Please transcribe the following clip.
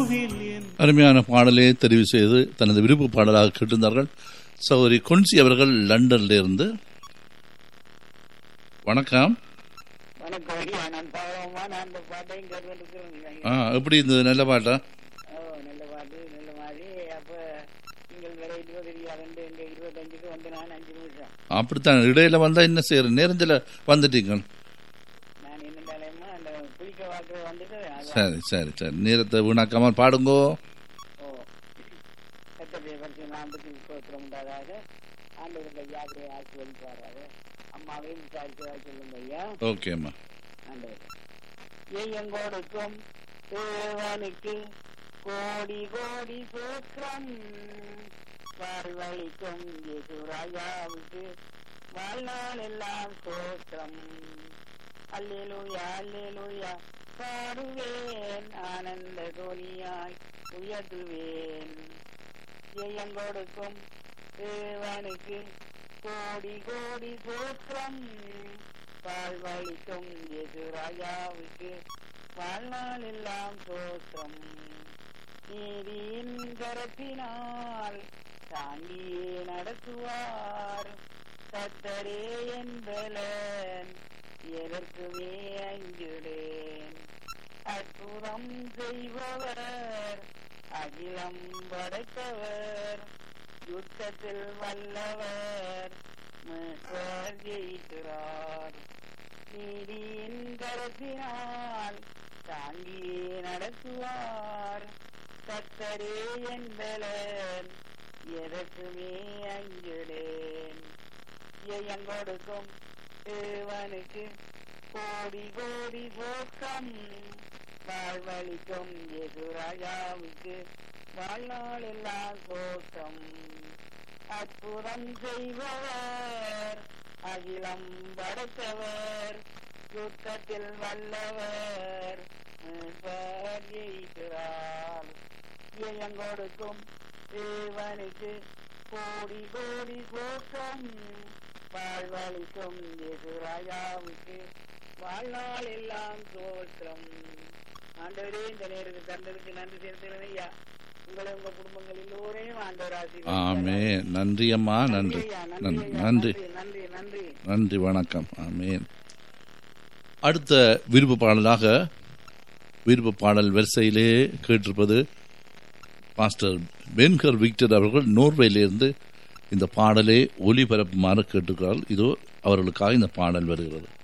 அருமையான பாடலை தெரிவு செய்து தனது விருப்ப பாடலாக கேட்டிருந்தார்கள் சௌரி கொன்சி அவர்கள் லண்டன்ல இருந்து வணக்கம் வணக்கம் ஐயா நான் பாவமா நான் அந்த பாட்டையும் கேட்டுருக்கிறேன் ஆ எப்படி இருந்தது நல்ல பாட்டா ஓ நல்ல பாட்டு நல்ல மாதிரி அப்ப நீங்கள் வேற இருபது ரெண்டு எங்க இருபத்தஞ்சுக்கு வந்து நான் அஞ்சு நிமிஷம் அப்படித்தான் இடையில வந்தா என்ன செய்யற நேரத்தில் வந்துட்டீங்க நான் என்னண்டாலேமா அந்த குளிக்க வாக்கு வந்துட்டு அதான் சரி சரி சரி நேரத்தை வீணாக்காம பாடுங்கோ ஓ கத்தடைய பரிசு நாற்பத்தி ஸ்தோத்திரம் உண்டாதாக ஆண்டவருடைய யாத்திரை ஆசீர்வதிப்பாராக அம்மாவையும் விசாரிச்சதா சொல்லுங்க ஐயா ஓகேம்மா ஆண்டவர் எங்கோடுக்கும் தேவனுக்கு கோடி கோடி சூத்திரம் வாழ்வழிக்கும் ராஜாவுக்கு வாழ்நாள் எல்லாம் சோத்திரம் அல்லேலூயா அல்லேலூயா பாடுவேன் ஆனந்த கோலியாய் உயர்த்துவேன் எங்கொடுக்கும் தேவனுக்கு கோடி கோடி சூத்திரம் வாழ்வழிக்கும் எது ராஜாவுக்கு வாழ்நாள் எல்லாம் சோத்திரம் நீதியின் கரத்தினால் தாங்கியே நடத்துவார் கத்தரே என்பலன் எதற்குமே அஞ்சுடேன் அற்புதம் செய்பவர் அகிலம் படைத்தவர் யுத்தத்தில் வல்லவர் மீட்பர் ஜெயிக்கிறார் நீதியின் கரத்தினால் தாங்கியே நடத்துவார் கத்தரே என்பலன் எதற்குமே அஞ்சுடேன் எங்கொடுக்கும் தேவனுக்கு கோடி கோடி போக்கம் வாழ்வழிக்கும் எது ராஜாவுக்கு வாழ்நாள் எல்லாம் கோட்டம் அற்புதம் செய்பவர் அகிலம் படைத்தவர் யுத்தத்தில் வல்லவர் மீட்பர் ஜெயிக்கிறார் எங்கொடுக்கும் தேவனுக்கு கோடி கோடி கோட்டம் வாழ்வழிக்கும் எது ராஜாவுக்கு வாழ்நாள் எல்லாம் தோற்றம் ஆண்டவரே இந்த நேரத்துக்கு தந்ததுக்கு நன்றி செலுத்துகிறேன் ஐயா உங்களை உங்க குடும்பங்கள் எல்லோரையும் ஆண்டவர் ஆமே ஆசீர்வதிப்பாராக. நன்றி அம்மா நன்றி ஐயா, நன்றி ஐயா, நன்றி நன்றி நன்றி நன்றி வணக்கம் ஆமேன் அடுத்த விருப்ப பாடலாக விருப்ப பாடல் வரிசையிலே கேட்டிருப்பது பாஸ்டர் பென்கர் விக்டர் அவர்கள் நோர்வேலிருந்து இந்த பாடலை ஒளிபரப்புமாறு கேட்டுக்கிறார்கள் இதோ அவர்களுக்காக இந்த பாடல் வருகிறது